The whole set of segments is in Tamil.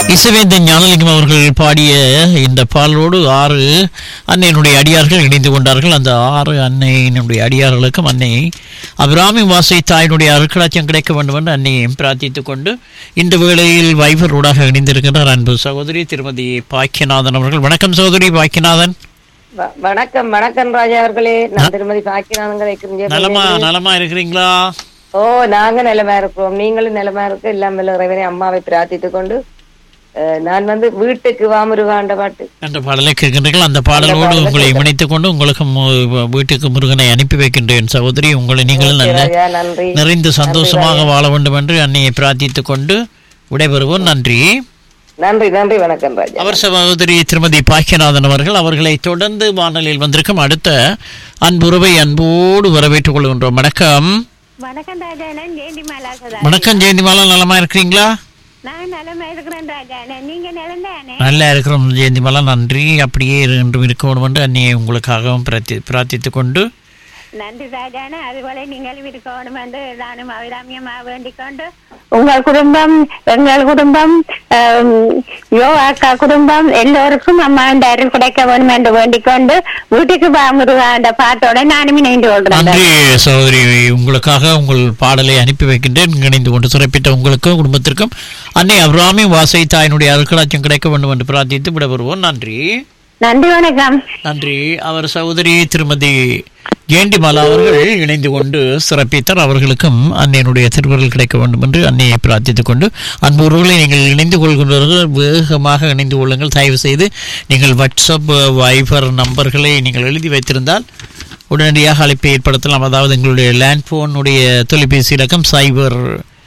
இசவேந்தன் ஞானலிங்கம் அவர்கள் பாடிய இந்த பாடலோடு ஆறு அன்னையினுடைய அடியார்கள் இணைந்து கொண்டார்கள் அந்த ஆறு அன்னையினுடைய அடியார்களுக்கும் அன்னை அபிராமி வாசை தாயினுடைய அருக்கலாட்சியம் கிடைக்க வேண்டும் என்று அன்னையையும் பிரார்த்தித்துக் கொண்டு இந்த வேளையில் வைபர் ஊடாக இணைந்திருக்கின்றார் அன்பு சகோதரி திருமதி பாக்கியநாதன் அவர்கள் வணக்கம் சகோதரி பாக்கியநாதன் வ- வணக்கம் வணக்கம் ராஜா அவர்களே நான் திருமதி பாக்கினானுங்க வைக்கிறேன் நலமா நலமா இருக்கிறீங்களா ஓ நாங்க நிலமா இருக்கிறோம் நீங்களும் நிலமா இருக்க எல்லாம் வல்ல இறைவனை அம்மாவை பிரார்த்தித்துக் கொண்டு அஹ், நான் வந்து வீட்டுக்கு வாமுருகாண்ட பாட்டு என்ற பாடலை கேட்கின்றீர்கள் அந்த பாடலோடு உங்களை இணைத்துக் கொண்டு உங்களுக்கு மு- வீட்டுக்கு முருகனை அனுப்பி வைக்கின்றேன் சகோதரி உங்களை நீங்களும் நல்ல ராஜா நன்றி நிறைந்து சந்தோஷமாக வாழ வேண்டும் என்று அன்னையை பிரார்த்தித்துக் கொண்டு விடைபெறுவோம் நன்றி நன்றி நன்றி வணக்கம் ராஜா அவர் சகோதரி திருமதி பாக்கியநாதன் அவர்கள் அவர்களை தொடர்ந்து வானொலியில் வந்திருக்கும் அடுத்த அன்புறவை அன்போடு வரவேற்றுக் கொள்கின்றோம் வணக்கம் வணக்கம் ராஜா நான் ஜெயந்தி மாலா சதா வணக்கம் ஜெயந்திமாலா நலமா இருக்கிறீங்களா நான் நலமா இருக்கிறேன் ராஜா நான் நீங்க நிலந்தானே நல்லா இருக்கிறோம் ஜெயந்திமாலா நன்றி அப்படியே என்றும் இருக்கணும் என்று அன்னையை உங்களுக்காகவும் பிரார்த்தி பிரார்த்தித்துக் கொண்டு நன்றி ராஜான அதுபோல நீங்களும் இருக்கணும் என்று நானும் அபிராமியமா வேண்டிக் கொண்டு உங்கள் குடும்பம் எங்கள் குடும்பம் ஆம், யோ அக்கா குடும்பம் எல்லோருக்கும் அம்மா அருள் கிடைக்க வேண்டும் என்று வேண்டிக் கொண்டு வீட்டுக்கு வா முருகா என்ற பாட்டோட நானும் இணைந்து கொள்கிறேன் நன்றி சகோதரி உங்களுக்காக உங்கள் பாடலை அனுப்பி வைக்கின்றேன் இணைந்து கொண்டு சிறப்பித்த உங்களுக்கும் குடும்பத்திற்கும் அன்னை அபிராமி வாசை தாயினுடைய அருக்கலாட்சியம் கிடைக்க வேண்டும் என்று பிரார்த்தித்து விடைபெறுவோம் நன்றி நன்றி வணக்கம் நன்றி அவர் சகோதரி திருமதி ஜெயண்டிமாலா அவர்கள் இணைந்து கொண்டு சிறப்பித்தார் அவர்களுக்கும் அன்னையினுடைய திருவுருள் கிடைக்க வேண்டும் என்று அன்னையை பிரார்த்தித்துக் கொண்டு அன்புறவுகளை நீங்கள் இணைந்து கொள்கின்றவர்கள் வேகமாக இணைந்து கொள்ளுங்கள் தயவு செய்து நீங்கள் வாட்ஸ்அப் வைபர் நம்பர்களை நீங்கள் எழுதி வைத்திருந்தால் உடனடியாக அழைப்பை ஏற்படுத்தலாம் அதாவது எங்களுடைய லேண்ட்ஃபோனுடைய தொலைபேசி இலக்கம் சைபர்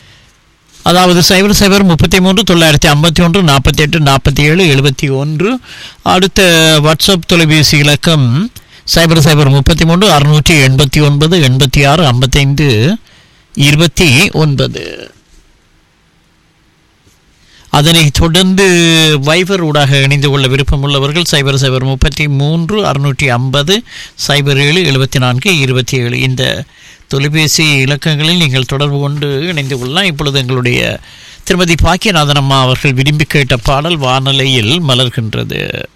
அதாவது சைபர் சைபர் முப்பத்தி மூன்று தொள்ளாயிரத்தி ஐம்பத்தி ஒன்று நாற்பத்தி எட்டு நாற்பத்தி ஏழு எழுபத்தி ஒன்று அடுத்த வாட்ஸ்அப் தொலைபேசி இலக்கம் சைபர் சைபர் முப்பத்தி மூன்று அறுநூற்றி எண்பத்தி ஒன்பது எண்பத்தி ஆறு ஐம்பத்தைந்து இருபத்தி ஒன்பது அதனைத் தொடர்ந்து வைபர் ஊடாக இணைந்து கொள்ள விருப்பமுள்ளவர்கள் சைபர் சைபர் முப்பத்தி மூன்று அறுநூற்றி ஐம்பது சைபர் ஏழு எழுபத்தி நான்கு இருபத்தி ஏழு இந்த தொலைபேசி இலக்கங்களில் நீங்கள் தொடர்பு கொண்டு இணைந்து கொள்ளலாம் இப்பொழுது எங்களுடைய திருமதி பாக்கியநாதன் அம்மா அவர்கள் விரும்பி கேட்ட பாடல் வானலையில் மலர்கின்றது